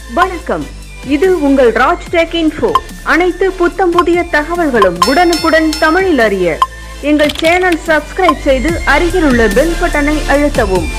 வணக்கம் இது உங்கள் ராஜ் டெக் இன்ஃபோ அனைத்து புத்தம் புதிய தகவல்களும் உடனுக்குடன் தமிழில் அறிய எங்கள் சேனல் சப்ஸ்கிரைப் செய்து அருகில் உள்ள பெல் பட்டனை அழுத்தவும்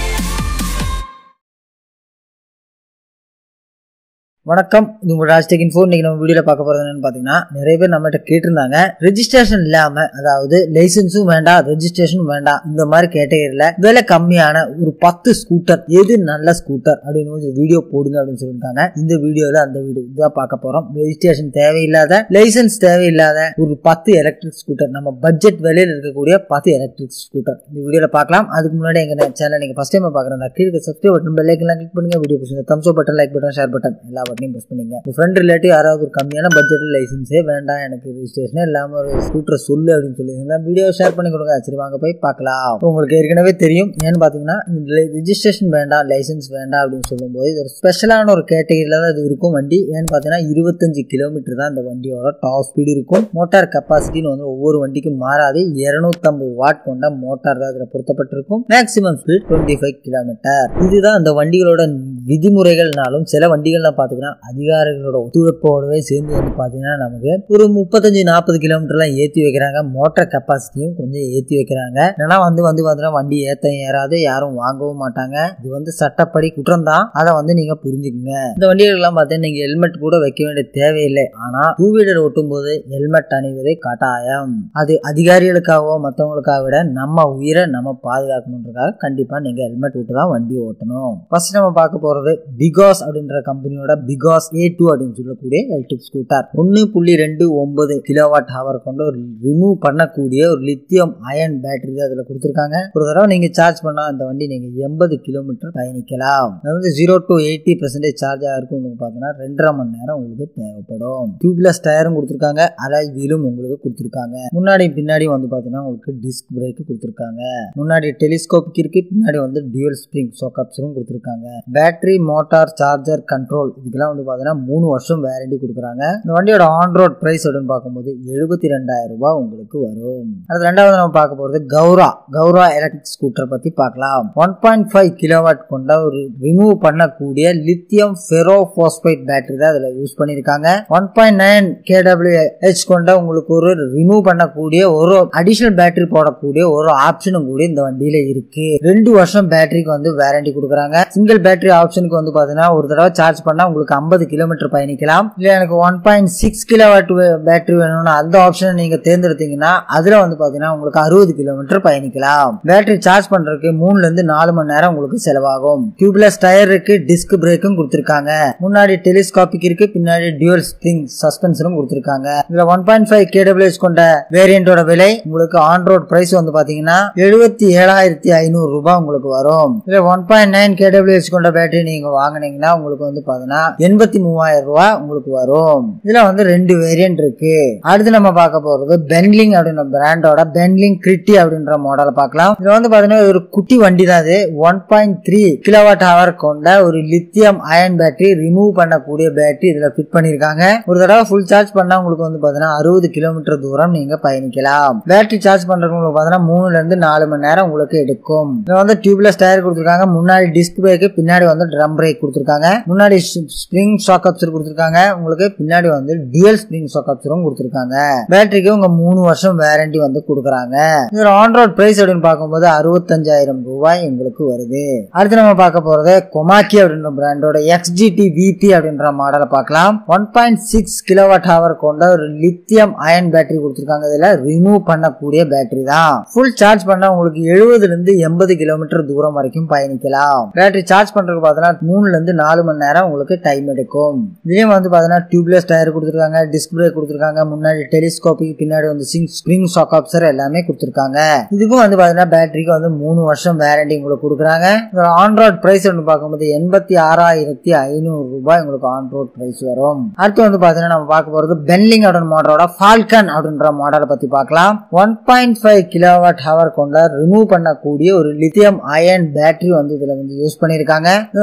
வணக்கம் இது உங்க ராஜ்டெக் இன்ஃபோ இன்னைக்கு நம்ம வீடியோல பார்க்க போறது என்னன்னு பாத்தீங்கன்னா நிறைய பேர் நம்மகிட்ட கேட்டிருந்தாங்க ரெஜிஸ்ட்ரேஷன் இல்லாம அதாவது லைசன்ஸும் வேண்டாம் ரெஜிஸ்ட்ரேஷனும் வேண்டாம் இந்த மாதிரி கேட்டகரியில விலை கம்மியான ஒரு பத்து ஸ்கூட்டர் எது நல்ல ஸ்கூட்டர் அப்படின்னு ஒரு வீடியோ போடுங்க அப்படின்னு சொல்லியிருக்காங்க இந்த வீடியோல அந்த வீடியோ இதான் பார்க்க போறோம் ரெஜிஸ்ட்ரேஷன் தேவையில்லாத லைசன்ஸ் தேவையில்லாத ஒரு பத்து எலக்ட்ரிக் ஸ்கூட்டர் நம்ம பட்ஜெட் விலையில இருக்கக்கூடிய பத்து எலக்ட்ரிக் ஸ்கூட்டர் இந்த வீடியோல பார்க்கலாம் அதுக்கு முன்னாடி எங்க சேனல் நீங்க ஃபர்ஸ்ட் டைம் பாக்குறதா கீழே subscribe button bell icon click பண்ணுங்க வீடியோ பிடிச்சிருந்தா thumbs button like button share button எல்லா பட்டனையும் ப்ரெஸ் பண்ணுங்க உங்க ஃப்ரெண்ட் ரிலேட்டிவ் யாராவது ஒரு கம்மியான பட்ஜெட்ல லைசன்ஸே வேண்டாம் எனக்கு ரெஜிஸ்ட்ரேஷனே இல்லாம ஒரு ஸ்கூட்டர் சொல்லு அப்படின்னு சொல்லியிருந்தா வீடியோ ஷேர் பண்ணி கொடுங்க சரி வாங்க போய் பார்க்கலாம் உங்களுக்கு ஏற்கனவே தெரியும் ஏன்னு பாத்தீங்கன்னா ரெஜிஸ்ட்ரேஷன் வேண்டாம் லைசன்ஸ் வேண்டாம் அப்படின்னு சொல்லும்போது இது ஒரு ஸ்பெஷலான ஒரு கேட்டகரியில தான் இது இருக்கும் வண்டி ஏன்னு பார்த்தீங்கன்னா இருபத்தஞ்சு கிலோமீட்டர் தான் இந்த வண்டியோட டாப் ஸ்பீடு இருக்கும் மோட்டார் கெப்பாசிட்டின்னு வந்து ஒவ்வொரு வண்டிக்கும் மாறாது இருநூத்தம்பது வாட் கொண்ட மோட்டார் தான் இதில் பொருத்தப்பட்டிருக்கும் maximum speed twenty five kilometre இதுதான் அந்த வண்டிகளோட விதிமுறைகள்னாலும் சில வண்டிகள்லாம் பார்த்தீங்கன்னா அதிகாரிகளோட ஒத்துழைப்போடவே சேர்ந்து வந்து பார்த்தீங்கன்னா நமக்கு ஒரு முப்பத்தஞ்சு நாற்பது கிலோமீட்டர்லாம் ஏற்றி வைக்கிறாங்க மோட்டார் கெப்பாசிட்டியும் கொஞ்சம் ஏற்றி வைக்கிறாங்க ஏன்னா வந்து வந்து பார்த்தீங்கன்னா வண்டி ஏற்ற ஏறாது யாரும் வாங்கவும் மாட்டாங்க இது வந்து சட்டப்படி குற்றம் தான் அதை வந்து நீங்க புரிஞ்சுக்குங்க இந்த வண்டிகள்லாம் பார்த்தீங்கன்னா நீங்க ஹெல்மெட் கூட வைக்க வேண்டிய தேவையில்லை ஆனா டூ வீலர் ஓட்டும் போது ஹெல்மெட் அணிவதே கட்டாயம் அது அதிகாரிகளுக்காகவோ மற்றவங்களுக்காக விட நம்ம உயிரை நம்ம பாதுகாக்கணுன்றதுக்காக கண்டிப்பா நீங்க ஹெல்மெட் விட்டு தான் வண்டி ஓட்டணும் ஃபர்ஸ்ட் நம்ம பார்க்க போறது பிகாஸ் அப்படின்ற கம்பெனியோட பிகாஸ் ஏ டூ அப்படின்னு சொல்லக்கூடிய எலக்ட்ரிக் ஸ்கூட்டர் ஒன்னு புள்ளி ரெண்டு ஒன்பது கிலோவாட் ஹவர் கொண்ட ஒரு ரிமூவ் பண்ணக்கூடிய ஒரு லித்தியம் அயன் பேட்டரி தான் அதுல கொடுத்துருக்காங்க ஒரு தடவை நீங்க சார்ஜ் பண்ணா அந்த வண்டி நீங்க எண்பது கிலோமீட்டர் பயணிக்கலாம் அதாவது zero to eighty percentage charge ஆகிருக்கும் உங்களுக்கு பார்த்தீங்கன்னா ரெண்டரை மணி நேரம் உங்களுக்கு தேவைப்படும் டியூப்லெஸ் டயரும் கொடுத்துருக்காங்க அலாய் வீலும் உங்களுக்கு கொடுத்துருக்காங்க முன்னாடி பின்னாடி வந்து பார்த்தீங்கன்னா உங்களுக்கு டிஸ்க் பிரேக் கொடுத்துருக்காங்க முன்னாடி டெலிஸ்கோபிக் இருக்கு பின்னாடி வந்து டியூல் ஸ்ப்ரிங் சோக்கப்ஸரும் கொடுத்துருக்காங்க பேட்டரி மோட்டார் சார்ஜர் கண்ட்ரோல் இதுக்கெல்லாம் வந்து பார்த்தீங்கன்னா மூணு வருஷம் வேரண்டி கொடுக்குறாங்க இந்த வண்டியோட ஆன் ரோட் பிரைஸ் அப்படின்னு பார்க்கும்போது எழுபத்தி ரெண்டாயிரம் ரூபாய் உங்களுக்கு வரும் அடுத்து ரெண்டாவது நம்ம பார்க்க போகிறது கௌரா கௌரா எலக்ட்ரிக் ஸ்கூட்டர் பற்றி பார்க்கலாம் ஒன் பாயிண்ட் ஃபைவ் கிலோவாட் கொண்ட ஒரு ரிமூவ் பண்ணக்கூடிய லித்தியம் ஃபெரோ போஸ்பைட் பேட்டரி தான் அதில் யூஸ் பண்ணியிருக்காங்க one point nine K W H கொண்ட உங்களுக்கு ஒரு ரிமூவ் பண்ணக்கூடிய ஒரு அடிஷனல் பேட்டரி போடக்கூடிய ஒரு ஆப்ஷனும் கூட இந்த வண்டியில இருக்கு ரெண்டு வருஷம் பேட்டரிக்கு வந்து வேரண்டி கொடுக்குறாங்க சிங்கிள் பேட்டரி ஆப்ஷனுக்கு வந்து பாத்தீங்கன்னா ஒரு தடவை சார்ஜ் பண்ணா உங்களுக்கு ஐம்பது கிலோமீட்டர் பயணிக்கலாம் இல்ல எனக்கு one point six kilowatt battery வேணும்னு அந்த ஆப்ஷனை நீங்க தேர்ந்தெடுத்தீங்கன்னா அதுல வந்து பாத்தீங்கன்னா உங்களுக்கு அறுபது கிலோமீட்டர் பயணிக்கலாம் பேட்டரி சார்ஜ் பண்றதுக்கு மூணுல இருந்து நாலு மணி நேரம் உங்களுக்கு செலவாகும் டியூப்லெஸ் டயர் இருக்கு டிஸ்க் பிரேக்கும் கொடுத்திருக்காங்க முன்னாடி டெலிஸ்காபிக் இருக்கு பின்னாடி டியூல் ஸ்ப்ரிங் சஸ்பென்ஷனும் கொடுத்திருக்காங்க இதுல ஒன் பாயிண்ட் ஃபைவ் கேடபிள்யூஎஸ் கொண்ட வேரியண்டோட விலை உங்களுக்கு ஆன் ரோட் பிரைஸ் வந்து பாத்தீங்கன்னா எழுபத்தி ஏழாயிரத்தி ஐநூறு ரூபாய் உங்களுக்கு வரும் இதுல ஒன் பாயிண்ட் நைன் கேடபிள்யூஎஸ் கொண்ட பேட்டரி நீங்க வாங்குனீங்கன்னா உங்களுக்கு வந்து பாத்தீங்கன்னா எண்பத்தி மூவாயிரம் ரூபாய் உங்களுக்கு வரும் இதுல வந்து ரெண்டு வேரியன்ட் இருக்கு அடுத்து நம்ம பார்க்க போறது பென்லிங் அப்படின்ற பிராண்டோட பென்லிங் கிரிட்டி அப்படின்ற மாடலை பார்க்கலாம் இது வந்து பாத்தீங்கன்னா ஒரு குட்டி வண்டி தான் இது one point three kilowatt hour கொண்ட ஒரு லித்தியம் அயன் பேட்டரி ரிமூவ் பண்ணக்கூடிய பேட்டரி இதுல ஃபிட் பண்ணிருக்காங்க ஒரு தடவை ஃபுல் சார்ஜ் பண்ணா உங்களுக்கு வந்து பாத்தீங்கன்னா அறுபது கிலோமீட்டர் தூரம் நீங்க பயணிக்கலாம் பேட்டரி சார்ஜ் பண்றதுக்கு உங்களுக்கு பாத்தீங்கன்னா மூணுல இருந்து நாலு மணி நேரம் உங்களுக்கு எடுக்கும் இதுல வந்து டியூப்லெஸ் டயர் கொடுத்துருக்காங்க முன்னாடி டிஸ்க் பிரேக் பின்னாடி வந்து ட்ரம் பிரேக் கொடுத்துருக்காங்க முன்னாடி ஸ்ப்ரிங் ஷாக் அப்சர் கொடுத்துருக்காங்க உங்களுக்கு பின்னாடி வந்து டியூல் ஸ்ப்ரிங் ஷாக் அப்சரும் கொடுத்துருக்காங்க பேட்டரிக்கு உங்க மூணு வருஷம் வேரண்டி வந்து கொடுக்குறாங்க இதோட ஆன் ரோட் பிரைஸ் அப்படின்னு பார்க்கும்போது அறுபத்தஞ்சாயிரம் ரூபாய் உங்களுக்கு வருது அடுத்து நம்ம பார்க்க போறது கொமாக்கி அப்படின்ற பிராண்டோட எக்ஸ்ஜிடி விபி அப்படின்ற மாடலை பார்க்கலாம் one point six kilowatt hour கொண்ட ஒரு லித்தியம் அயன் பேட்டரி கொடுத்துருக்காங்க இதுல ரிமூவ் பண்ணக்கூடிய பேட்டரி தான் ஃபுல் சார்ஜ் பண்ணா உங்களுக்கு எழுபதுல இருந்து எண்பது கிலோமீட்டர் தூரம் வரைக்கும் பயணிக்கலாம் பேட்டரி சார்ஜ் பண்றதுக்கு பார்த்தீங்கன்னா மூணுல இருந்து நாலு மணி நேரம் உங்களுக்கு டைம் எடுக்கும் இதுலயும் வந்து பாத்தீங்கன்னா டியூப்லெஸ் டயர் கொடுத்துருக்காங்க டிஸ்க் பிரேக் கொடுத்துருக்காங்க முன்னாடி டெலிஸ்கோபிக் பின்னாடி வந்து ஸ்ப்ரிங் ஷாக் ஆப்சர் எல்லாமே கொடுத்துருக்காங்க இதுக்கும் வந்து பாத்தீங்கன்னா பேட்டரிக்கு வந்து மூணு வருஷம் வேரண்டி உங்களுக்கு கொடுக்குறாங்க ஆன் ரோட் பிரைஸ் வந்து பார்க்கும்போது எண்பத்தி ஆறாயிரத்தி ஐநூறு ரூபாய் உங்களுக்கு ஆன் ரோட் பிரைஸ் வரும் அடுத்து வந்து பாத்தீங்கன்னா நம்ம பார்க்க போறது பென்லிங் அப்படின்ற மாடலோட ஃபால்கன் அப்படின்ற மாடலை பத்தி பார்க்கலாம் one point five kilowatt hour கொண்ட ரிமூவ் பண்ணக்கூடிய ஒரு லித்தியம் அயன் பேட்டரி வந்து இதுல வந்து யூஸ் பண்ணிருக்காங்க இது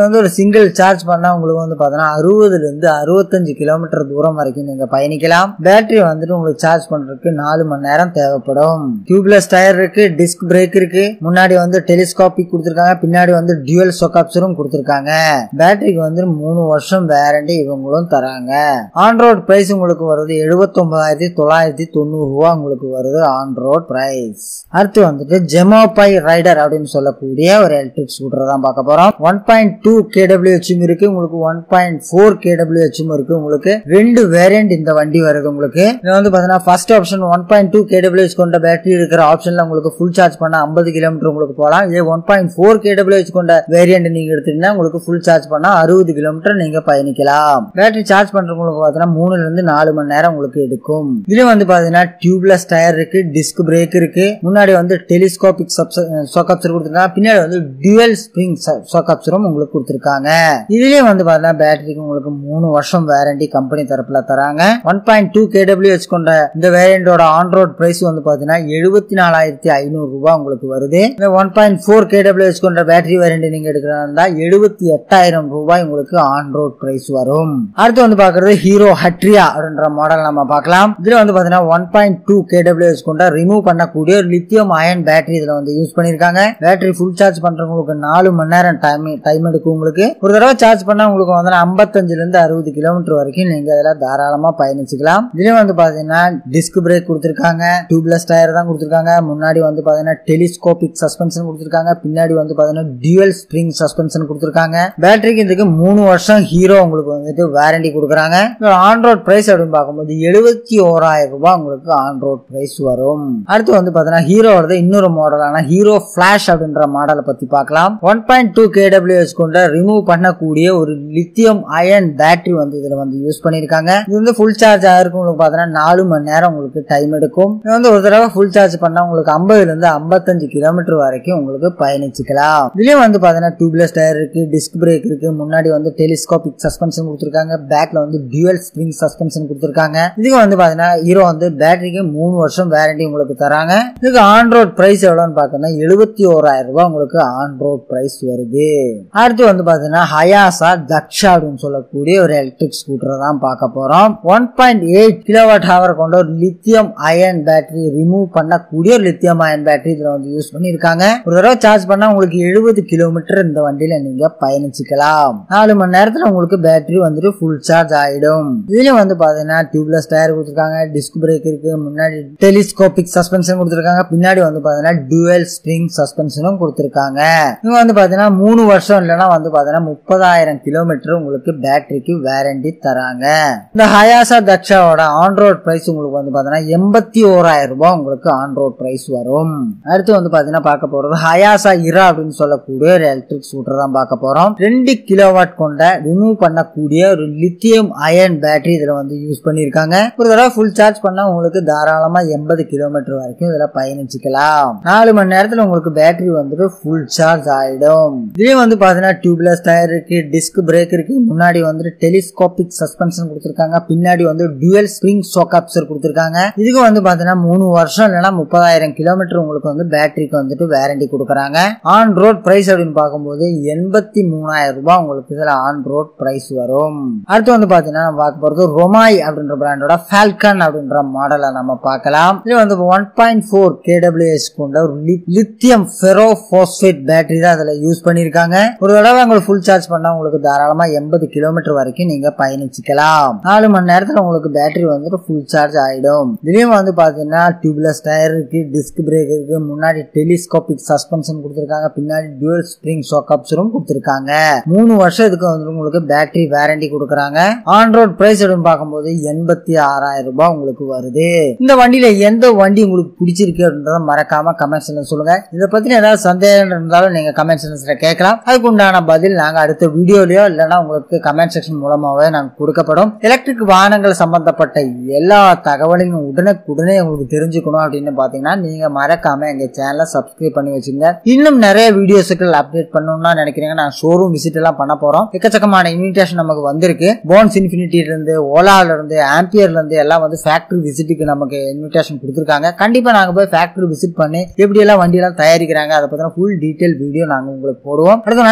வந்து ஒரு சிங்கிள் சார்ஜ் பண்ணா உங்களுக்கு வந்து பாத்தீங்கன்னா அறுபதுல இருந்து அறுபத்தஞ்சு கிலோமீட்டர் தூரம் வரைக்கும் நீங்க பயணிக்கலாம் பேட்டரி வந்துட்டு உங்களுக்கு சார்ஜ் பண்றதுக்கு நாலு மணி நேரம் தேவைப்படும் டியூப்லெஸ் டயர் இருக்கு டிஸ்க் பிரேக் இருக்கு முன்னாடி வந்து டெலிஸ்கோபிக் கொடுத்திருக்காங்க பின்னாடி வந்து டியூவல் சொக்காப்சரும் கொடுத்திருக்காங்க பேட்டரிக்கு வந்து மூணு வருஷம் வேரண்டி இவங்களும் தராங்க ஆன் ரோட் பிரைஸ் உங்களுக்கு வருது எழுபத்தி ஒன்பதாயிரத்தி தொள்ளாயிரத்தி தொண்ணூறு ரூபா உங்களுக்கு வருது ஆன் ரோட் பிரைஸ் அடுத்து வந்துட்டு ஜெமோபை ரைடர் அப்படின்னு சொல்லக்கூடிய ஒரு எலக்ட்ரிக் ஸ்கூட்டர் தான் பார்க்க போறோம் ஒன் பாயிண்ட் டூ கேடபிள்யூஹெச்எம் இருக்கு உங்களுக்கு ஒன் பாயிண்ட் ஃபோர் கேடபிள்யூஹெச்எம் இருக்கு உங்களுக்கு ரெண்டு வேரியன்ட் இந்த வண்டி வருது உங்களுக்கு இது வந்து பாத்தீங்கன்னா first option one point two K W H கொண்ட பேட்டரி இருக்கிற ஆப்ஷன்ல உங்களுக்கு ஃபுல் சார்ஜ் பண்ண ஐம்பது கிலோமீட்டர் உங்களுக்கு போகலாம் இதே ஒன் பாயிண்ட் ஃபோர் கேடபிள்யூஹெச் கொண்ட வேரியன்ட் நீங்க எடுத்தீங்கன்னா உங்களுக்கு ஃபுல் சார்ஜ் பண்ணா அறுபது கிலோமீட்டர் நீங்க பயணிக்கலாம் பேட்டரி சார்ஜ் பண்றவங்களுக்கு பாத்தீங்கன்னா மூணுல இருந்து நாலு மணி நேரம் உங்களுக்கு எடுக்கும் இதுல வந்து பாத்தீங்கன்னா டியூப்லெஸ் டயர் இருக்கு டிஸ்க் பிரேக் இருக்கு முன்னாடி வந்து டெலிஸ்கோபிக் சொக்கப்சர் கொடுத்துருக்காங்க பின்னாடி வந்து டியூவல் ஸ்ப்ரிங் சொக்கப்சரும் உங்களுக்கு கொடுத்துருக்காங்க இதுலயும் வந்து பாத்தீங்கன்னா பேட்டரிக்கு உங்களுக்கு மூணு வருஷம் வேரண்டி கம்பெனி தரப்புல தராங்க ஒன் பாயிண்ட் டூ கேடபிள்யூஹெச் கொண்ட இந்த வேரியண்டோட ஆன் ரோட் பிரைஸ் வந்து பாத்தீங்கன்னா எழுபத்தி நாலாயிரத்தி ஐநூறு ரூபாய் உங்களுக்கு வருது இந்த ஒன் பாயிண்ட் ஃபோர் கேடபிள்யூஹெச் கொண்ட பேட்டரி வேரியண்ட் நீங்க எடுக்கிறதா எழுபத்தி எட்டாயிரம் ரூபாய் உங்களுக்கு ஆன் ரோட் பிரைஸ் வரும் அடுத்து வந்து பாக்குறது ஹீரோ ஹட்ரியா அப்படின்ற மாடல் நம்ம பார்க்கலாம் இதுல வந்து பாத்தீங்கன்னா ஒன் பாயிண்ட் டூ கேடபிள்யூஹெச் கொண்ட ரிமூவ் பண்ணக்கூடிய ஒரு லித்தியம் அயன் பேட்டரி இதுல வந்து யூஸ் பண்ணிருக்காங்க பேட்டரி ஃபுல் சார்ஜ் பண்றவங்களுக்கு நாலு மணி நேரம் டைம் டைம் எடுக்கும் உங்களுக்கு ஒரு தடவை சார்ஜ் பண்ணா உங்களுக்கு வந்து ஐம்பத்தஞ்சுல இருந்து அறுபது கிலோமீட்டர் வரைக்கும் நீங்க இதுல தாராளமா பயணிச்சுக்கலாம் இதுலயும் வந்து பாத்தீங்கன்னா டிஸ்க் பிரேக் கொடுத்திருக்காங்க டியூப்லெஸ் டயர் தான் கொடுத்திருக்காங்க முன்னாடி வந்து பாத்தீங்கன்னா டெலிஸ்கோபிக் சஸ்பென்ஷன் கொடுத்திருக்காங்க பின்னாடி வந்து பாத்தீங்கன்னா டியூவல் ஸ்ப்ரிங் சஸ்பென்ஷன் கொடுத்திருக்காங்க பேட்டரிக்கு இதுக்கு மூணு வருஷம் ஹீரோ உங்களுக்கு வந்துட்டு வாரண்டி கொடுக்குறாங்க ஆன் ரோட் பிரைஸ் அப்படின்னு பார்க்கும்போது எழுபத்தி ஓராயிரம் ரூபாய் உங்களுக்கு ஆன் ரோட் பிரைஸ் வரும் அடுத்து வந்து பாத்தீங்கன்னா ஹீரோவோட இன்னொரு மாடலான ஹீரோ பிளாஷ் அப்படின்ற மாடலை பத்தி பார்க்கலாம் ஒன் பாயிண்ட் டூ கேடபிள்யூஎஸ் கொண்ட ரிமூவ் பண்ணக்கூடிய ஒரு லித்தியம் அயன் பேட்டரி வந்து இதுல வந்து யூஸ் பண்ணிருக்காங்க இது வந்து ஃபுல் சார்ஜ் ஆகிருக்கும் உங்களுக்கு பாத்தீங்கன்னா நாலு மணி நேரம் உங்களுக்கு டைம் எடுக்கும் இது வந்து ஒரு தடவை ஃபுல் சார்ஜ் பண்ணா உங்களுக்கு ஐம்பதுல இருந்து ஐம்பத்தஞ்சு கிலோமீட்டர் வரைக்கும் உங்களுக்கு பயணிச்சுக்கலாம் இதுலயும் வந்து பாத்தீங்கன்னா டியூப்லெஸ் டயர் இருக்கு டிஸ்க் பிரேக் இருக்கு முன்னாடி வந்து டெலிஸ்கோபிக் சஸ்பென்ஷன் கொடுத்திருக்காங்க பேக்ல வந்து டியூவல் ஸ்ப்ரிங் சஸ்பென்ஷன் கொடுத்திருக்காங்க இதுக்கு வந்து பாத்தீங்கன்னா ஹீரோ வந்து பேட்டரிக்கு மூணு வருஷம் வேரண்டி உங்களுக்கு தராங்க இதுக்கு ஆன் ரோட் பிரைஸ் எவ்வளவுன்னு பாத்தீங்கன்னா எழுபத்தி ஓராயிரம் ரூபாய் உங்களுக்கு ஆன் ரோட் பிரைஸ் வருது அடுத்து வந்து பாத்தீங்கன்னா ஹயாசா தக்ஷா அப்படின்னு சொல்லக்கூடிய ஒரு எலக்ட்ரிக் ஸ்கூட்டர் தான் பார்க்க போறோம் one point eight kilowatt hour கொண்ட ஒரு லித்தியம் அயன் பேட்டரி ரிமூவ் பண்ணக்கூடிய ஒரு லித்தியம் அயன் பேட்டரி இதுல வந்து யூஸ் பண்ணிருக்காங்க ஒரு தடவை சார்ஜ் பண்ணா உங்களுக்கு எழுபது கிலோமீட்டர் இந்த வண்டியில நீங்க பயணிச்சுக்கலாம் நாலு மணி நேரத்துல உங்களுக்கு பேட்டரி வந்துட்டு ஃபுல் சார்ஜ் ஆயிடும் இதுலயும் வந்து பாத்தீங்கன்னா டியூப்லெஸ் டயர் கொடுத்துருக்காங்க டிஸ்க் பிரேக் இருக்கு முன்னாடி டெலிஸ்கோபிக் சஸ்பென்ஷன் கொடுத்துருக்காங்க பின்னாடி வந்து பாத்தீங்கன்னா டுவல் ஸ்ப்ரிங் சஸ்பென்ஷனும் கொடுத்துருக்காங்க இவங்க வந்து பாத்தீங்கன்னா மூணு வருஷம் இல்லைன்னா வந்து பாத்தீங்கன்னா முப்பதாயிரம் கிலோமீட்டர் உங்களுக்கு பேட்டரிக்கு வேரண்டி தராங்க இந்த ஹயாசா தக்ஷாவோட ஆன் ரோட் பிரைஸ் உங்களுக்கு வந்து பாத்தீங்கன்னா எண்பத்தி ஓராயிரம் ரூபாய் உங்களுக்கு ஆன் ரோட் பிரைஸ் வரும் அடுத்து வந்து பாத்தீங்கன்னா பார்க்க போறது ஹயாசா இரா அப்படின்னு சொல்லக்கூடிய ஒரு எலக்ட்ரிக் ஸ்கூட்டர் தான் பார்க்க போறோம் ரெண்டு கிலோவாட் கொண்ட ரிமூவ் பண்ணக்கூடிய ஒரு லித்தியம் அயன் பேட்டரி இதுல வந்து யூஸ் பண்ணிருக்காங்க ஒரு தடவை ஃபுல் சார்ஜ் பண்ணா உங்களுக்கு தாராளமா எண்பது கிலோமீட்டர் வரைக்கும் இதுல பயணிச்சுக்கலாம் நாலு மணி நேரத்துல உங்களுக்கு பேட்டரி வந்துட்டு ஃபுல் சார்ஜ் ஆயிடும் இதுலயும் வந்து பாத்தீங்கன்னா டியூப்லெஸ் டயர் இருக்கு டிஸ்க் பிரேக் இருக்கு முன்னாடி வந்துட்டு டெலிஸ்கோபிக் சஸ்பென்ஷன் கொடுத்திருக்காங்க பின்னாடி வந்து டுவல் ஸ்ப்ரிங் ஷாக் கொடுத்திருக்காங்க இதுக்கு வந்து பாத்தீங்கன்னா மூணு வருஷம் இல்லைன்னா முப்பதாயிரம் கிலோமீட்டர் உங்களுக்கு வந்து பேட்டரிக்கு வந்துட்டு வேரண்டி கொடுக்குறாங்க ஆன் ரோட் பிரைஸ் அப்படின்னு பார்க்கும்போது எண்பத்தி மூணாயிரம் ரூபாய் உங்களுக்கு இதுல ஆன் ரோட் பிரைஸ் வரும் அடுத்து வந்து பாத்தீங்கன்னா நம்ம பார்க்க போறது ரொமாய் அப்படின்ற பிராண்டோட ஃபால்கன் அப்படின்ற மாடலை நம்ம பார்க்கலாம் இது வந்து ஒன் பாயிண்ட் ஃபோர் கேடபிள்யூஎஸ் கொண்ட ஒரு லித்தியம் ஃபெரோ போஸ்பேட் பேட்டரி தான் அதுல யூஸ் பண்ணிருக்காங்க ஒரு தடவை உங்களுக்கு ஃபுல் சார்ஜ் பண்ணா உங்களுக்கு தாராளமா எண்பது கிலோமீட்டர் வரைக்கும் நீங்க பயணிச்சுக்கலாம் நாலு மணி நேரத்துல உங்களுக்கு பேட்டரி வந்துட்டு ஃபுல் சார்ஜ் ஆயிடும் இதுலயும் வந்து பாத்தீங்கன்னா டியூப்லெஸ் டயர் இருக்கு டிஸ்க் பிரேக் இருக்கு முன்னாடி டெலிஸ்கோபிக் சஸ்பென்ஷன் கொடுத்திருக்காங்க பின்னாடி டியூல் ஸ்ப்ரிங் ஷாக் அப்சரும் கொடுத்திருக்காங்க மூணு வருஷத்துக்கு வந்து உங்களுக்கு பேட்டரி வாரண்டி கொடுக்குறாங்க ஆன் ரோட் பிரைஸ் அப்படின்னு பார்க்கும்போது எண்பத்தி ஆறாயிரம் ரூபாய் உங்களுக்கு வருது இந்த வண்டியில எந்த வண்டி உங்களுக்கு பிடிச்சிருக்கு அப்படின்றத மறக்காம கமெண்ட்ஸ்ல சொல்லுங்க இதை பத்தி ஏதாவது சந்தேகம் இருந்தாலும் நீங்க கமெண்ட் செக்ஷன்ஸ்ல கேட்கலாம் அதுக்கு உண்டான பதில் நாங்க அடுத்த வீடியோலயோ இல்லைன்னா உங்களுக்கு கமெண்ட் செக்ஷன் மூலமாவே நாங்க கொடுக்கப்படும் எலக்ட்ரிக் வாகனங்கள் சம்பந்தப்பட்ட எல்லா தகவலையும் உடனுக்குடனே உங்களுக்கு தெரிஞ்சுக்கணும் அப்படின்னு பாத்தீங்கன்னா நீங்க மறக்காம எங்க சேனலை சப்ஸ்கிரைப் பண்ணி வச்சுங்க இன்னும் நிறைய வீடியோஸுகள் அப்டேட் பண்ணணும்னா நினைக்கிறீங்க நான் ஷோரூம் விசிட் எல்லாம் பண்ண போறோம் எக்கச்சக்கமான இன்விடேஷன் நமக்கு வந்திருக்கு போன்ஸ் இன்ஃபினிட்டில இருந்து ஓலால இருந்து ஆம்பியர்ல இருந்து எல்லாம் வந்து ஃபேக்டரி விசிட்டுக்கு நமக்கு இன்விடேஷன் கொடுத்துருக்காங்க கண்டிப்பா நாங்க போய் ஃபேக்டரி விசிட் பண்ணி எப்படி எல்லாம் வண்டி எல்லாம் தயாரிக்கிறாங்க அதை பத்தின ஃபுல் டீடைல் வீடியோ நாங்க உங்களுக்கு போடுவோம் அடுத்த நல்ல வீடியோ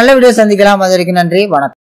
சந்திக்கலாம் அது வரைக்கும் நன்றி வணக்கம்